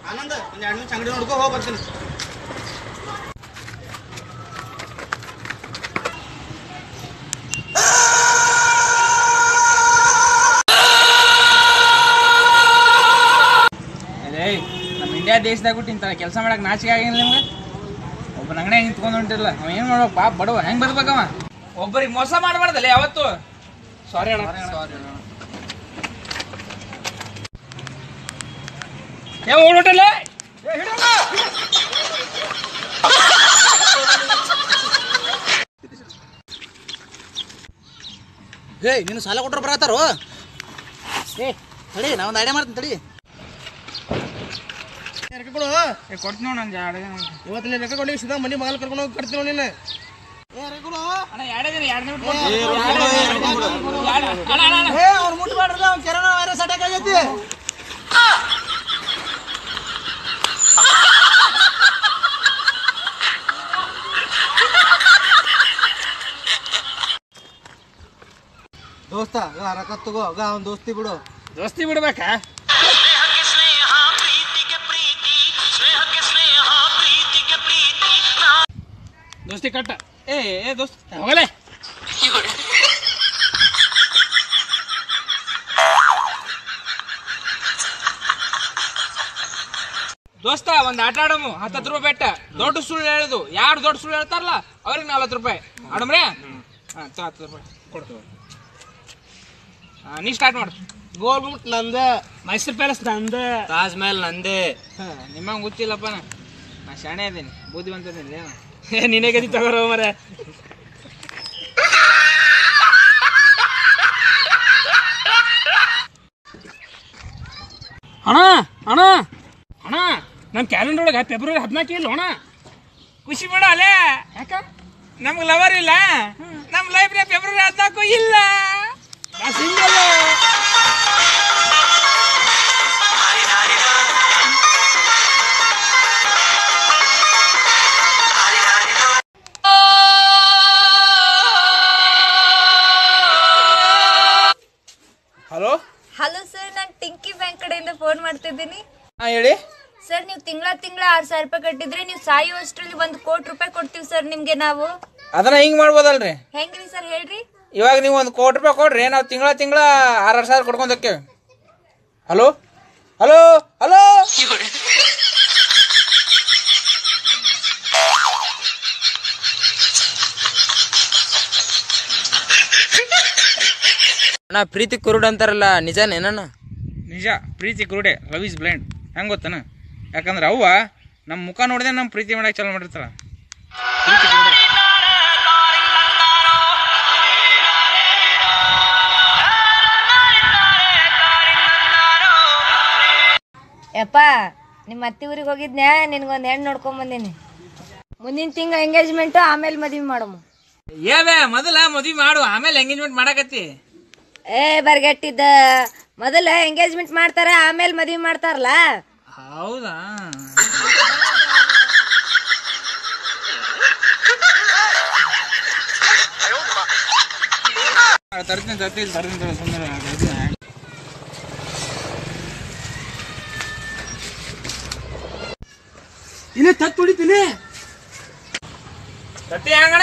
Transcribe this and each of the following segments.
ಆನಂದ ಒಂದು ಎರಡು ನಿಮಿಷ ಅಂಗಡಿ ನೋಡ್ಕೊ ಹೋಗಿ ಬರ್ತೀನಿ ಅದೇ ನಮ್ಮ ಇಂಡಿಯಾ ದೇಶದಾಗ ಬಿಟ್ಟು ಇಂಥ ಕೆಲಸ ಮಾಡಕ್ ನಾಚಿಕೆ ಆಗಿಲ್ಲ ನಿಮ್ಗೆ ಒಬ್ಬನ ಅಂಗಡಿ ನಿಂತ್ಕೊಂಡು ಹೊಂಟಿಲ್ಲ ಅವ ಏನು ಮಾಡ್ಬೇಕು ಪಾಪ ಬಡವ ಹೆಂಗ್ ಬರ್ಬೇಕವ ಒಬ್ಬರಿಗೆ ಮೋಸ ಮಾಡಬಾರ್ದಲ್ಲ ಯಾವತ್ತು ಸಾರಿ ಅಣ್ಣ ಸಾರಿ ಅಣ್ಣ ಏ ಓಡೋಟಲ್ಲ ಏ ನೀನು ಸಾಲ ಕೊಟ್ರೆ ಬರತ್ತಾರೋ ಏ ತಡಿ ನಾ ಒಂದು ಐಡಿಯಾ ಮಾಡ್ತೀನಿ ತಡಿ ಲೆಕ್ಕ ಕೊಡು ಏ ಕೊಡ್ತೀನಿ ನೋಡು ನಂಗೆ ಎರಡು ದಿನ ಇವತ್ತು ನೀನು ಲೆಕ್ಕ ಕೊಡಿ ಸಿದಾ ಮನೆ ಮಗಲ್ ಕರ್ಕೊಂಡು ಹೋಗಿ ಕಟ್ತೀನಿ ನೋಡು ನೀನು ಏ ಲೆಕ್ಕ ಕೊಡು ಅಣ್ಣ ಎರಡೇ ದಿನ ಎರಡು ದಿನ ಏ, ರೊಕ್ಕ ಕೊಡು, ಏ, ರೊಕ್ಕ ಕೊಡು. ಅಣ್ಣ ಅಣ್ಣ ಅಣ್ಣ ಏ ಅವ್ನು ಮುಟ್ಬಾರ್ದಲ್ಲ ಅವ್ನು ಕೆರೋನಾ ವೈರಸ್ ಅಟ್ಯಾಕ್ ಆಗೈತಿ ದೋಸ್ತ ಗ ರೊಕ್ಕ ತಗೋ ಗ ಅವ್ನ ದೋಸ್ತಿ ಬಿಡು ದೋಸ್ತಿ ಬಿಡ್ಬೇಕಾ ದೋಸ್ತಿ ಕಟ್ಟ ಏ ಏ ದೋಸ್ತ್ ಹೋಗಲೇ ದೋಸ್ತ ಒಂದ್ ಆಟ ಆಡಮು ಹತ್ತತ್ತು ರೂಪಾಯಿ ಬೆಟ್ಟ ದೊಡ್ಡ ಸುಳ್ಳು ಹೇಳುದು ಯಾರು ದೊಡ್ಡ ಸುಳ್ಳು ಹೇಳ್ತಾರಲ್ಲ ಅವ್ರಿಗೆ ನಲ್ವತ್ತು ರೂಪಾಯಿ ಆಡಮ್ರೆ ಹಾ ತಗೋ ಹತ್ತು ರೂಪಾಯಿ ಕೊಡ್ತೀವಿ ನೀ ಸ್ಟಾರ್ಟ್ ಮಾಡು ಗೋಲ್ ಗುಟ್ ನಂದ ಮೈಸೂರು ಪ್ಯಾಲೇಸ್ ನಂದ ತಾಜ್ ಮಹಲ್ ನಂದೇ ನಿಮ್ಮಂಗೆ ಗೊತ್ತಿಲ್ಲಪ್ಪ ನಾ ನಾ ಶಾಣೆ ಇದ್ದೀನಿ ಬುದ್ಧಿವಂತದಿಲ್ಲ ನಿನೇ ಗದಿ ತಗೋರೋ ಮರ ಅಣ್ಣ ಅಣ್ಣ ಅಣ್ಣ ನಮ್ಮ ಕ್ಯಾಲೆಂಡರ್ ಒಳಗೆ ಫೆಬ್ರವರಿ ಹದಿನಾಲ್ಕು ಇಲ್ಲ ಅಣ್ಣ ಖುಷಿ ಬೇಡ ಅಲ್ಲೇ ಯಾಕ ನಮ್ಗೆ ಲವರ್ ಇಲ್ಲ ನಮ್ಮ ಲೈಫ್ನ ಫೆಬ್ರವರಿ ಹದಿನಾಲ್ಕು ಇಲ್ಲ ನಾ ಸಿಂಗಲ್ ಹಲೋ ಹಲೋ ಸರ್ ನಾನು ಟಿಂಕಿ ಬ್ಯಾಂಕ್ ಕಡೆಯಿಂದ ಫೋನ್ ಮಾಡ್ತಿದ್ದೀನಿ ಹಾಂ ಹೇಳಿ ಸರ್ ನೀವು ತಿಂಗಳ ತಿಂಗಳ ಆರು ಸಾವಿರ ರೂಪಾಯಿ ಕಟ್ಟಿದ್ರೆ ನೀವು ಸಾಯುವಷ್ಟರಲ್ಲಿ ಒಂದು ಕೋಟಿ ರೂಪಾಯಿ ಕೊಡ್ತೀವಿ ಸರ್ ನಿಮಗೆ ನಾವು ಅದನ್ನ ಹಿಂಗೆ ಮಾಡ್ಬೋದಲ್ರಿ ಹೆಂಗ್ರಿ ಸರ್ ಹೇಳ್ರಿ ಇವಾಗ ನೀವು ಒಂದು ಕೋಟಿ ರೂಪಾಯಿ ಕೊಡ್ರಿ ನಾವು ತಿಂಗಳ ತಿಂಗಳ ಆರಾರು ಸಾವಿರ ಕೊಡ್ಕೊಂಡು ಹೋಕ್ಕೇವೆ ಹಲೋ ಹಲೋ ಹಲೋ ಅಣ್ಣ ಪ್ರೀತಿ ಕುರುಡ್ ಅಂತಾರಲ್ಲ ನಿಜನೇನಣ್ಣ ನಿಜ ಪ್ರೀತಿ ಕುರುಡೆ ಲವ್ ಇಸ್ ಬ್ಲೈಂಡ್ ಹೆಂಗೆ ಗೊತ್ತನ ಯಾಕಂದ್ರೆ ಅವ್ವ ನಮ್ಮ ಮುಖ ನೋಡಿದೆ ನಮ್ಮ ಪ್ರೀತಿ ಮಾಡಕ್ಕೆ ಚಾಲು ಮಾಡಿರ್ತಾಳ ಪ್ರೀತಿ ಕುರುಡೆ ಯಪ್ಪ ನಿಮ್ಮ ಅತ್ತಿ ಊರಿಗೆ ಹೋಗಿದ್ನ್ಯಾ ನಿನ್ಗೊಂದು ಹೆಣ್ಣು ನೋಡ್ಕೊಂಡ್ ಬಂದೀನಿ ಮುಂದಿನ ತಿಂಗಳ ಎಂಗೇಜ್ಮೆಂಟು ಆಮೇಲೆ ಮದುವೆ ಮಾಡಮ್ಮ ಏವೇ ಮೊದಲ ಮದ್ವಿ ಮಾಡು ಆಮೇಲೆ ಎಂಗೇಜ್ಮೆಂಟ್ ಮಾಡಕತ್ತಿ ಏ ಬರ್ಗೆಟ್ಟಿದ್ದ ಮೊದಲ ಎಂಗೇಜ್ಮೆಂಟ್ ಮಾಡ್ತಾರ ಆಮೇಲೆ ಮದುವೆ ಮಾಡ್ತಾರಲ್ಲ ಹೌದಾ ತರ್ತೀನಿ ತರ್ತೀನಿ ತರ್ತೀನಿ ಸುಮ್ಮನೆ ಇಲ್ಲೇ ತತ್ತು ಹೊಡಿತೀನಿ ತತ್ತಿ ಹೆಂಗಣ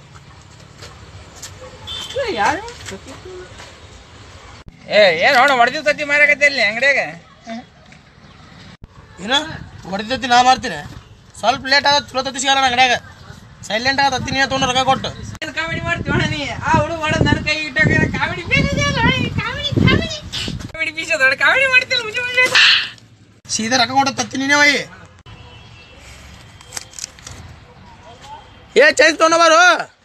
ಯಾರು ಏ ಏನು ನೋಡ ಹೊಡೆದಿದ್ದು ತತ್ತಿ ಮಾರಾಕತ್ತೆ ಇಲ್ಲಿ ಅಂಗಡಿಯಾಗ ಏನ ಹೊಡೆದತ್ತಿ ನಾ ಮಾಡ್ತೀನಿ ಸ್ವಲ್ಪ ಲೇಟ್ ಆಗತ್ತೆ ಚಲೋ ತತ್ತಿ ಸಿಗಲ್ಲ ಅಂಗಡ್ಯಾಗ ಸೈಲೆಂಟ್ ಆಗ ತತ್ತಿ ನೀ ತೊಗೊಂಡು ರೊಕ್ಕ ಕೊಟ್ಟು ಏನು ಕಾಮಿಡಿ ಮಾಡ್ತೀವಣ ನೀ ಆ ಹುಡುಗ ಹೊಡೆದ್ ನನ್ನ ಕೈ ಇಟ್ಟಾಗ comedy comedy comedy comedy piece ಅದ ಕಾಮಿಡಿ ಮಾಡ್ತಿಲ್ಲ ಮುಂಚೆ ಮುಂಚೆ ಸೀದಾ ರೊಕ್ಕ ಕೊಟ್ಟು ತತ್ತಿ ನೀನೇ ಒಯ್ಯಿ ಏ ಚೈನ್ ತೊಗೊಂಡಬಾರು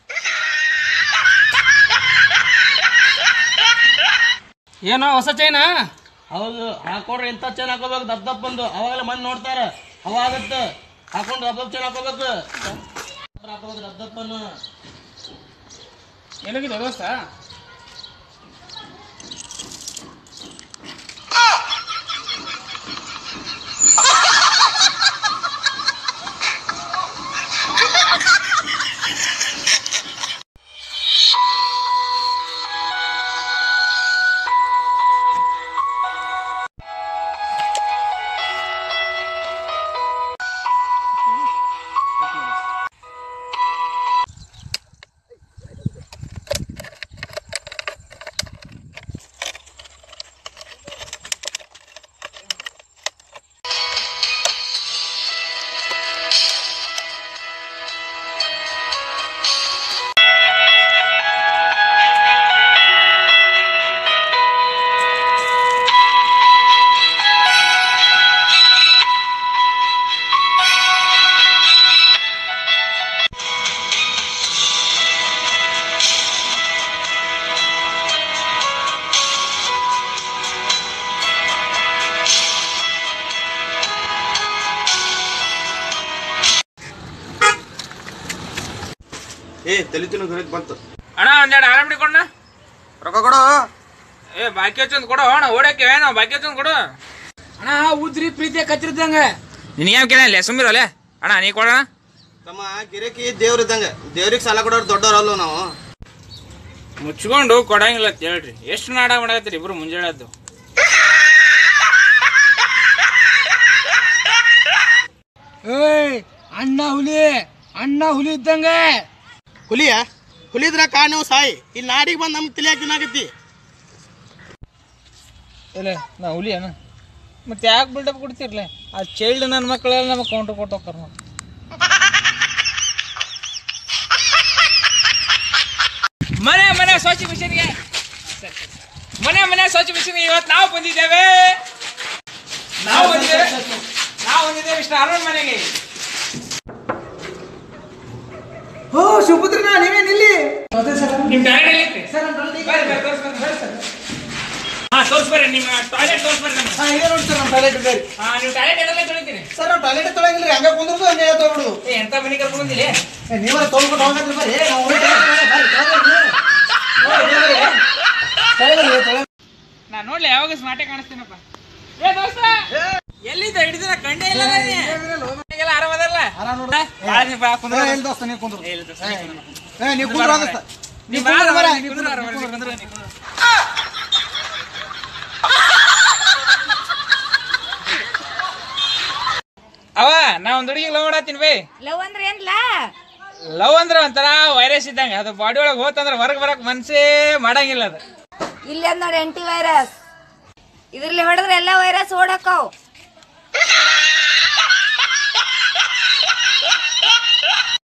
ಏನೋ ಹೊಸ ಚೈನಾ ಹೌದು ಹಾಕೊಂಡ್ರೆ ಇಂಥ ಚೈನ್ ಹಾಕೋಬೇಕು ದಪ್ಪ ದಪ್ಪ ಬಂದು ಅವಾಗಲೇ ಮಂದಿ ನೋಡ್ತಾರ ಹವಾ ಆಗತ್ತೆ ಹಾಕೊಂಡು ದಪ್ಪ ದಪ್ಪ ಚೈನ್ ಹಾಕೋಬೇಕು ಹಾಕೋಬೇಕು ದಪ್ಪ ದಪ್ಪನ್ನು ಏನಾಗಿದೆ ದೋಸ್ತ ಏ ತಲೆ ತಿನ್ನು ಹೊರಗೆ ಬಂತು ಅಣ್ಣ ಒಂದೆರಡು ಆರಾಮ್ ಕೊಡಣ ರೊಕ್ಕ ಕೊಡು ಏ ಬಾಕಿ ಹಚ್ಚೊಂದು ಕೊಡು ಅಣ್ಣ ಓಡಕ್ಕೆ ಏನೋ ಬಾಕಿ ಹಚ್ಚೊಂದು ಕೊಡು ಅಣ್ಣ ಉದ್ರಿ ಪ್ರೀತಿಯ ಕತ್ತಿರಿದ್ದಂಗ ನಿನಗೇನು ಕೇಳಿಲ್ಲ ಸುಮ್ಮಿರಲ್ಲ ಅಣ್ಣ ನೀ ಕೊಡೋಣ ತಮ್ಮ ಗಿರಕಿ ದೇವ್ರ ಇದ್ದಂಗ ದೇವ್ರಿಗೆ ಸಾಲ ಕೊಡೋರು ದೊಡ್ಡವ್ರಲ್ಲ ನಾವು ಮುಚ್ಕೊಂಡು ಕೊಡಂಗಿಲ್ಲ ಅಂತ ಹೇಳ್ರಿ ಎಷ್ಟು ನಾಡ ಮಾಡತ್ತೀರಿ ಇಬ್ರು ಮುಂಜಾನೆದ್ದು ಏಯ್ ಅಣ್ಣ ಹುಲಿ ಅಣ್ಣ ಹುಲಿ ಇದ್ದಂಗ ಹುಲಿಯ ಹುಲಿದ್ರ ಕಾ ನೀವು ಸಾಯಿ ಇಲ್ಲಿ ನಾಡಿಗೆ ಬಂದು ನಮ್ಗೆ ತಿಳಿಯಾಕ ತಿನ್ನಾಕತ್ತಿ ಇಲ್ಲ ನಾ ಹುಲಿ ಅಣ್ಣ ಮತ್ತೆ ಯಾಕೆ ಬಿಲ್ಡಪ್ ಕೊಡ್ತಿರ್ಲೆ ಆ ಚೈಲ್ಡ್ ನನ್ನ ಮಕ್ಕಳೆಲ್ಲ ನಮಗೆ ಕೌಂಟರ್ ಕೊಟ್ಟು ಹೋಗ್ತಾರ ನೋಡಿ ಮನೆ ಮನೆ ಸ್ವಚ್ಛ ಮಿಷನ್ಗೆ ಮನೆ ಮನೆ ಸ್ವಚ್ಛ ಮಿಷನ್ಗೆ ಇವತ್ತು ನಾವು ಬಂದಿದ್ದೇವೆ ನಾವು ಬಂದಿದ್ದೇವೆ ನಾವು ಬಂದಿದ್ದೇವೆ ಇಷ್ಟ ಅರುಣ್ ಮನೆಗೆ ಓ ಸುಪುತ್ರನ ನೀವೇನ್ ಇಲ್ಲಿ ನಿಮ್ ಟಾಯ್ಲೆಟ್ ಎಲ್ಲಿತ್ತು? ಬರ್ರಿ, ಬರ್ರಿ, ತೋರ್ಸ್ ಬರ್ರಿ, ಬರ್ರಿ ಸರ್. ಹಾ ತೋರ್ಸ್ಬರ್ರಿ ನಿಮ್ಮ ಟಾಯ್ಲೆಟ್ ತೋರ್ಸ್ಬರ್ರಿ ನಮ್ಗೆ ಹಾ ಇದೆ ನೋಡಿ ಸರ್ ನಮ್ಮ ಟಾಯ್ಲೆಟ್ ಬೇರೆ ಹಾ ನೀವು ಟಾಯ್ಲೆಟ್ ಎಲ್ಲ ತೊಳಿತೀನಿ ಸರ್ ನಾವು ಟಾಯ್ಲೆಟ್ ತೊಳಗಿಲ್ಲ ಹಂಗ ಕುಂದ್ರದು ಹಂಗೆ ತೊಗೊಬಿಡು ಏ ಎಂತ ಮನೆ ಕರ್ಕೊಂಡು ಬಂದಿಲ್ಲ ನೀವರ ತೊಳ್ಕೊಂಡು ಹೋಗಂದ್ರೆ ಬರ್ರಿ ನಾವು ಹೊರಟೆ. ಬರ್ರಿ, ತೊಳ್ಕೊಳ್ಳಿ. ತೊಳ್ಕೊಳ್ಳಿ, ತೊಳ್ಕೊಳ್ಳಿ. ನಾ ನೋಡ್ಲಿ ಯಾವಾಗ ಸ್ಮಾರ್ಟೇ ಕಾಣಿಸ್ತೀನಪ್ಪ ಏ ದೋಸ್ತ ಎಲ್ಲಿದ್ದ ಹಿಡಿದಿನ ಕಂಡೇ ಇಲ್ಲ ಎಲ್ಲ ಆರಾಮದಲ್ಲ ಆರಾಮ್ ನೋಡು. ಬಾ, ನೀ ಬಾ, ಕುಂದ್ರು. ಏ, ಇಲ್ಲಿ ದೋಸ್ತ ನೀವು ಕುಂದ್ರು ಏ, ಇಲ್ಲ ದೋಸ್ತ, ನೀ ಕುಂದ್ರು. ಏ ನೀವು ಕುಂದ್ರು ದೋಸ್ತ ನೀ ನೀವು ಬಾ, ಕುಂದ್ರು ಬಾ, ಬರ, ನೀ ನೀವು ಕುಂದ್ರು, ಕುಂದ್ರು, ಬಾ, ನೀವು ನೀ ಕುಂದ್ರು. ಕುಂದ್ರು, ನೀ ಕುಂದ್ರು. ಅವ ನಾ ಒಂದ್ ಹುಡುಗಿ ಲವ್ ಮಾಡತ್ತೀನಿ ಬೈ ಲವ್ ಅಂದ್ರೆ ಏನ್ಲ ಲವ್ ಅಂದ್ರ ಒಂಥರ ವೈರಸ್ ಇದ್ದಂಗ ಅದು ಬಾಡಿ ಒಳಗೆ ಹೋತಂದ್ರ ಹೊರಗೆ ಬರಕ್ ಮನ್ಸೇ ಮಾಡಂಗಿಲ್ಲ ಅದು ಇಲ್ಲೇ ನೋಡಿ ಆಂಟಿ ವೈರಸ್ ಇದ್ರಲ್ಲಿ ಹೊಡೆದ್ರೆ ಎಲ್ಲ ವೈರಸ್ ಓಡಕ್ಕವ್